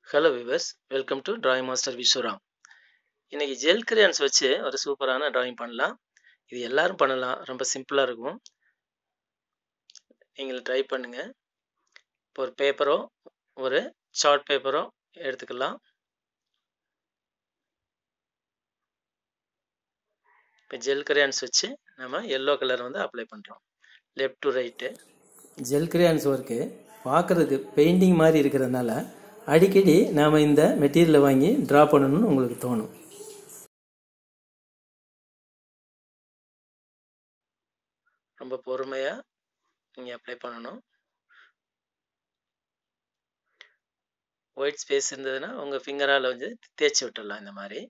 hello viewers welcome to drawing master Viswaram இன்னைக்கு gel crayons வச்சு ஒரு சூப்பரான டிராயிங் பண்ணலாம் இது எல்லாரும் பண்ணலாம் ரொம்ப சிம்பிளாக இருக்கும் நீங்கள் ட்ரை பண்ணுங்க இப்போ ஒரு பேப்பரோ ஒரு சார்ட் பேப்பரோ எடுத்துக்கலாம் இப்போ ஜெல் கிரையான்ஸ் வச்சு நம்ம எல்லோ கலர் வந்து அப்ளை பண்ணுறோம் left to right gel crayons work பார்க்குறதுக்கு பெயிண்டிங் மாதிரி இருக்கிறதுனால அடிக்கடி நாம் இந்த மெட்டீரியலை வாங்கி ட்ரா பண்ணணும்னு உங்களுக்கு தோணும் ரொம்ப பொறுமையாக நீங்கள் அப்ளை பண்ணணும் ஒயிட் ஸ்பேஸ் இருந்ததுன்னா உங்கள் ஃபிங்கரால் வந்து தேய்ச்சி விட்டுடலாம் இந்த மாதிரி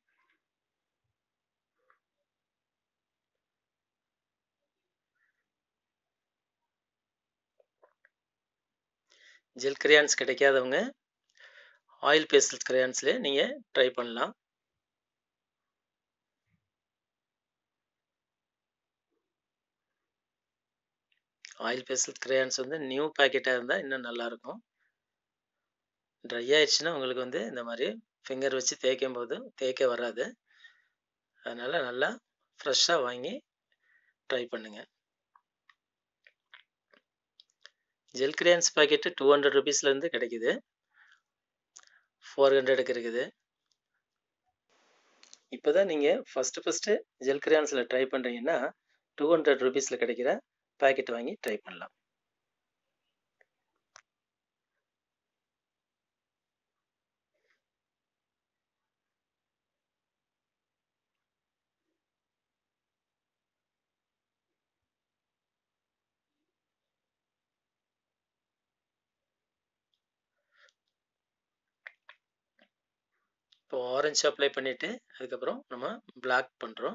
ஜெல் கிரையான்ஸ் கிடைக்காதவங்க ஆயில் பேஸ்டல் கிரையான்ஸ்லேயே நீங்கள் ட்ரை பண்ணலாம் ஆயில் பேஸ்டல் கிரையான்ஸ் வந்து நியூ பேக்கெட்டாக இருந்தால் இன்னும் நல்லாயிருக்கும் ட்ரை ஆயிடுச்சுன்னா உங்களுக்கு வந்து இந்த மாதிரி ஃபிங்கர் வச்சு தேய்க்கும் போது தேய்க்க வராது அதனால் நல்லா ஃப்ரெஷ்ஷாக வாங்கி ட்ரை பண்ணுங்கள் gel crayons packet two hundred ருபீஸ்லேருந்து கிடைக்குது ஃபோர் ஹண்ட்ரடுக்கு இருக்குது இப்போ தான் நீங்கள் ஃபஸ்ட்டு ஃபஸ்ட்டு ஜெல் கிரையான்ஸில் ட்ரை பண்ணுறீங்கன்னா டூ ஹண்ட்ரட் ருபீஸில் கிடைக்கிற பேக்கெட் வாங்கி ட்ரை பண்ணலாம் இப்போ ஆரஞ்சு அப்ளை பண்ணிவிட்டு அதுக்கப்புறம் நம்ம பிளாக் பண்ணுறோம்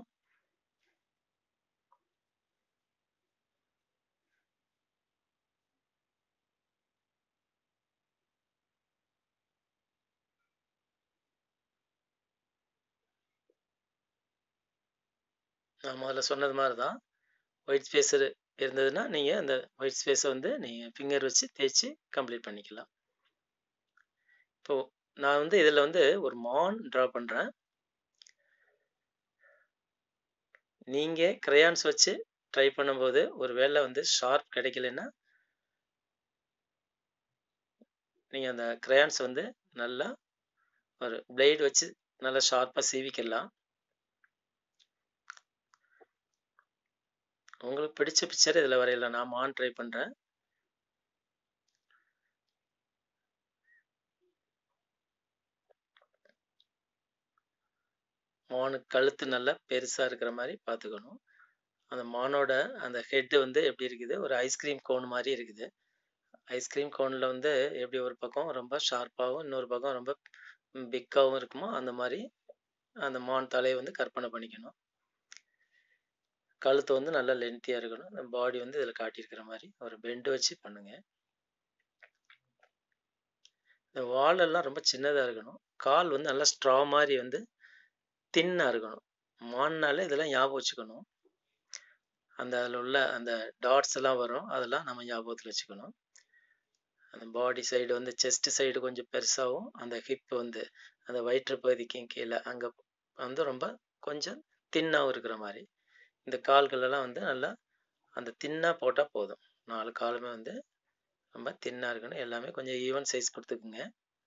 நான் முதல்ல சொன்னது மாதிரி தான் ஒயிட் ஸ்பேஸ் இருந்ததுன்னா நீங்கள் அந்த ஒயிட் ஸ்பேஸை வந்து நீங்கள் ஃபிங்கர் வச்சு தேய்ச்சி கம்ப்ளீட் பண்ணிக்கலாம் இப்போது நான் வந்து இதில் வந்து ஒரு மான் ட்ரா பண்ணுறேன் நீங்கள் க்ரையான்ஸ் வச்சு ட்ரை பண்ணும்போது ஒரு வேளை வந்து ஷார்ப் கிடைக்கலன்னா நீங்கள் அந்த க்ரையான்ஸ் வந்து நல்லா ஒரு பிளேட் வச்சு நல்லா ஷார்ப்பாக சீவிக்கலாம் உங்களுக்கு பிடிச்ச பிக்சர் இதில் வரையலாம் நான் மான் ட்ரை பண்ணுறேன் மானு கழுத்து நல்லா பெருசாக இருக்கிற மாதிரி பார்த்துக்கணும் அந்த மானோட அந்த ஹெட்டு வந்து எப்படி இருக்குது ஒரு ஐஸ்கிரீம் கோன் மாதிரி இருக்குது ஐஸ்கிரீம் கோனில் வந்து எப்படி ஒரு பக்கம் ரொம்ப ஷார்ப்பாகவும் இன்னொரு பக்கம் ரொம்ப பிக்காகவும் இருக்குமோ அந்த மாதிரி அந்த மான் தலையை வந்து கற்பனை பண்ணிக்கணும் கழுத்து வந்து நல்லா லென்த்தியாக இருக்கணும் அந்த பாடி வந்து இதில் காட்டியிருக்கிற மாதிரி ஒரு பெண்டு வச்சு பண்ணுங்க இந்த வாலெல்லாம் ரொம்ப சின்னதாக இருக்கணும் கால் வந்து நல்லா ஸ்ட்ரா மாதிரி வந்து தின்னாக இருக்கணும் மான்னால இதெல்லாம் ஞாபகம் வச்சுக்கணும் அந்த அதில் உள்ள அந்த டாட்ஸ் எல்லாம் வரும் அதெல்லாம் நம்ம ஞாபகத்தில் வச்சுக்கணும் அந்த பாடி சைடு வந்து செஸ்ட் சைடு கொஞ்சம் பெருசாகவும் அந்த ஹிப் வந்து அந்த வயிற்று பகுதிக்கும் கீழே அங்கே வந்து ரொம்ப கொஞ்சம் தின்னாகவும் இருக்கிற மாதிரி இந்த கால்களெல்லாம் வந்து நல்லா அந்த தின்னாக போட்டால் போதும் நாலு காலுமே வந்து ரொம்ப தின்னாக இருக்கணும் எல்லாமே கொஞ்சம் ஈவன் சைஸ் கொடுத்துக்குங்க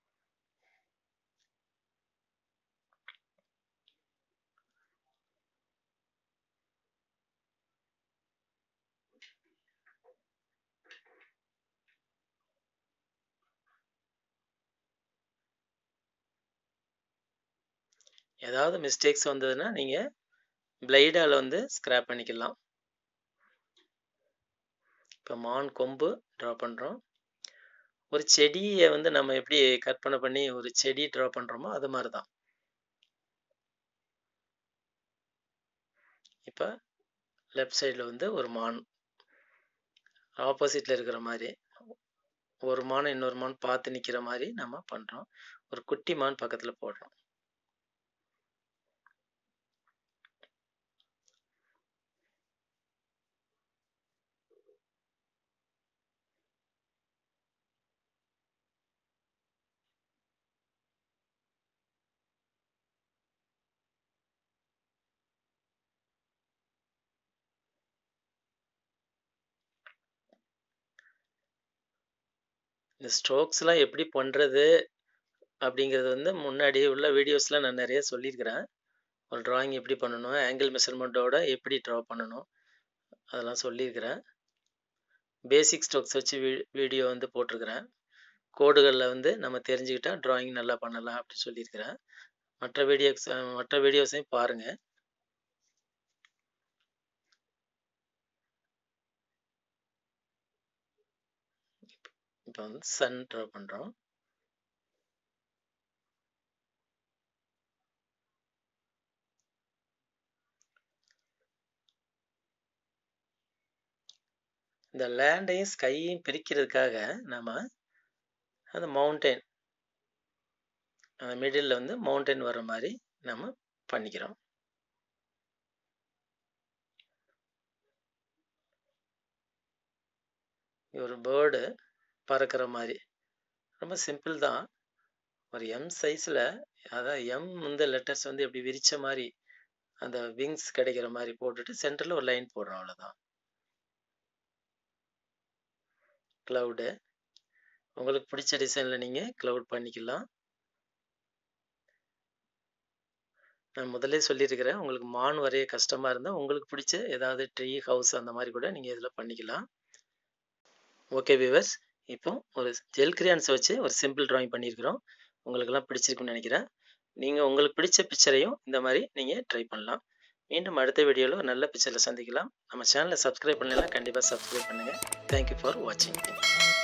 ஏதாவது மிஸ்டேக்ஸ் வந்ததுன்னா நீங்கள் பிளைடால் வந்து ஸ்க்ராப் பண்ணிக்கலாம் இப்போ மான் கொம்பு ட்ரா பண்ணுறோம் ஒரு செடியை வந்து நம்ம எப்படி கற்பனை பண்ணி ஒரு செடி ட்ரா பண்ணுறோமோ அது மாதிரி தான் இப்போ லெஃப்ட் சைடில் வந்து ஒரு மான் ஆப்போசிட்டில் இருக்கிற மாதிரி ஒரு மான் இன்னொரு மான் பார்த்து நிற்கிற மாதிரி நம்ம பண்ணுறோம் ஒரு குட்டி மான் பக்கத்தில் போடுறோம் இந்த ஸ்ட்ரோக்ஸ்லாம் எப்படி பண்ணுறது அப்படிங்கிறது வந்து முன்னாடி உள்ள வீடியோஸில் நான் நிறைய சொல்லியிருக்கிறேன் ஒரு drawing எப்படி பண்ணணும் ஆங்கிள் மெஷர்மெண்ட்டோட எப்படி ட்ரா பண்ணணும் அதெல்லாம் சொல்லியிருக்கிறேன் பேசிக் ஸ்ட்ரோக்ஸ் வச்சு வீ வீடியோ வந்து போட்டிருக்கிறேன் கோடுகளில் வந்து நம்ம தெரிஞ்சுக்கிட்டா drawing நல்லா பண்ணலாம் அப்படி சொல்லியிருக்கிறேன் மற்ற வீடியோஸ் மற்ற வீடியோஸையும் பாருங்கள் இப்போ வந்து சன் ட்ரா பண்ணுறோம் இந்த லேண்டையும் ஸ்கையையும் பிரிக்கிறதுக்காக நம்ம அந்த மவுண்டெயின் அந்த மிடில் வந்து மவுண்டெயின் வர மாதிரி நம்ம பண்ணிக்கிறோம் ஒரு பேர்டு பறக்கிற மாதிரி ரொம்ப சிம்பிள் தான் ஒரு எம் சைஸில் அதான் எம் இந்த லெட்டர்ஸ் வந்து எப்படி விரிச்ச மாதிரி அந்த விங்ஸ் கிடைக்கிற மாதிரி போட்டுட்டு சென்டரில் ஒரு லைன் போடுறோம் அவ்வளோதான் க்ளவுடு உங்களுக்கு பிடிச்ச டிசைனில் நீங்கள் க்ளவுட் பண்ணிக்கலாம் நான் முதல்ல சொல்லியிருக்கிறேன் உங்களுக்கு மான் வரைய கஷ்டமாக இருந்தால் உங்களுக்கு பிடிச்ச ஏதாவது ட்ரீ ஹவுஸ் அந்த மாதிரி கூட நீங்கள் இதில் பண்ணிக்கலாம் ஓகே விவர்ஸ் இப்போ ஒரு ஜெல் கிரியான்ஸ் வச்சு ஒரு சிம்பிள் ட்ராயிங் பண்ணியிருக்கிறோம் உங்களுக்கெல்லாம் பிடிச்சிருக்குன்னு நினைக்கிறேன் நீங்கள் உங்களுக்கு பிடிச்ச பிக்சரையும் இந்த மாதிரி நீங்கள் ட்ரை பண்ணலாம் மீண்டும் அடுத்த வீடியோவில் ஒரு நல்ல பிக்சரில் சந்திக்கலாம் நம்ம சேனலை சப்ஸ்கிரைப் பண்ணலாம் கண்டிப்பாக சப்ஸ்கிரைப் பண்ணுங்கள் தேங்க்யூ ஃபார் வாட்சிங்